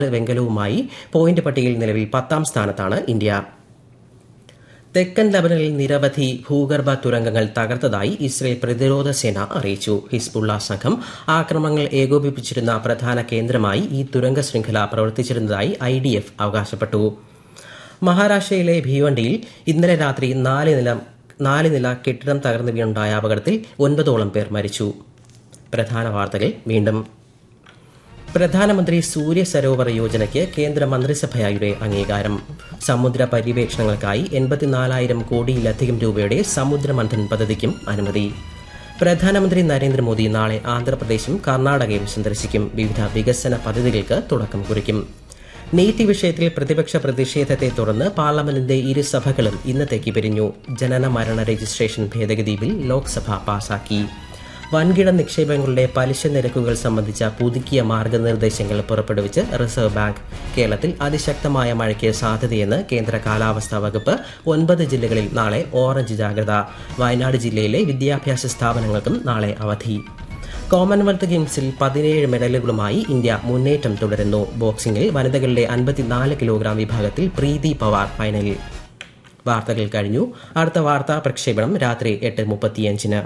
വെങ്കലവുമായി point പട്ടികയിൽ നിലവിൽ പത്താം സ്ഥാനത്താണ് ഇന്ത്യ തെക്കൻ ലബനനിൽ നിരവധി ഭൂഗർഭ തുരങ്കങ്ങൾ തകർത്തതായി ഇസ്രയേൽ പ്രതിരോധ സേന അറിയിച്ചു ഹിസ്ബുള്ള സംഘം ആക്രമണങ്ങൾ ഏകോപിപ്പിച്ചിരുന്ന പ്രധാന കേന്ദ്രമായി ഈ തുരങ്ക ശൃംഖല പ്രവർത്തിച്ചിരുന്നതായി ഐ ഡി എഫ് അവകാശപ്പെട്ടു മഹാരാഷ്ട്രയിലെ ഭീവണ്ടിയിൽ ഇന്നലെ രാത്രി നാല് നില നാല് നില കെട്ടിടം തകർന്നു വീണുണ്ടായ അപകടത്തിൽ ഒൻപതോളം പേർ മരിച്ചു പ്രധാന വാർത്തകൾ വീണ്ടും പ്രധാനമന്ത്രി സൂര്യ സരോവർ യോജനയ്ക്ക് കേന്ദ്ര മന്ത്രിസഭയുടെ അംഗീകാരം സമുദ്ര പര്യവേക്ഷണങ്ങൾക്കായി എൺപത്തിനാലായിരം കോടിയിലധികം രൂപയുടെ സമുദ്രമന്ഥൻ പദ്ധതിക്കും അനുമതി പ്രധാനമന്ത്രി നരേന്ദ്രമോദി നാളെ ആന്ധ്രാപ്രദേശും കർണാടകയും സന്ദർശിക്കും വിവിധ വികസന പദ്ധതികൾക്ക് തുടക്കം കുറിക്കും നീറ്റ് വിഷയത്തിൽ പ്രതിപക്ഷ പ്രതിഷേധത്തെ തുടർന്ന് പാർലമെന്റിന്റെ ഇരുസഭകളും ഇന്നത്തേക്ക് പിരിഞ്ഞു ജനന മരണ രജിസ്ട്രേഷൻ ഭേദഗതി ബിൽ ലോക്സഭ പാസാക്കി വൻകിട നിക്ഷേപങ്ങളുടെ പലിശ നിരക്കുകൾ സംബന്ധിച്ച പുതുക്കിയ മാർഗനിർദ്ദേശങ്ങൾ പുറപ്പെടുവിച്ച് റിസർവ് ബാങ്ക് കേരളത്തിൽ അതിശക്തമായ മഴയ്ക്ക് സാധ്യതയെന്ന് കേന്ദ്ര കാലാവസ്ഥാ വകുപ്പ് ഒൻപത് ജില്ലകളിൽ നാളെ ഓറഞ്ച് ജാഗ്രത വയനാട് ജില്ലയിലെ വിദ്യാഭ്യാസ സ്ഥാപനങ്ങൾക്കും നാളെ അവധി കോമൺവെൽത്ത് ഗെയിംസിൽ പതിനേഴ് മെഡലുകളുമായി ഇന്ത്യ മുന്നേറ്റം തുടരുന്നു ബോക്സിംഗിൽ വനിതകളുടെ അൻപത്തിനാല് കിലോഗ്രാം വിഭാഗത്തിൽ പ്രീതി പവാർ ഫൈനലിൽ വാർത്തകൾ കഴിഞ്ഞു അടുത്ത വാർത്താ പ്രക്ഷേപണം രാത്രി എട്ട് മുപ്പത്തിയഞ്ചിന്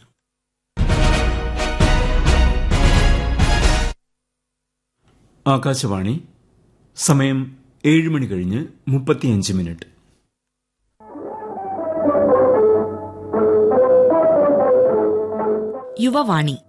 ആകാശവാണി സമയം ഏഴ് മണി കഴിഞ്ഞ് മുപ്പത്തിയഞ്ച് മിനിറ്റ് യുവവാണി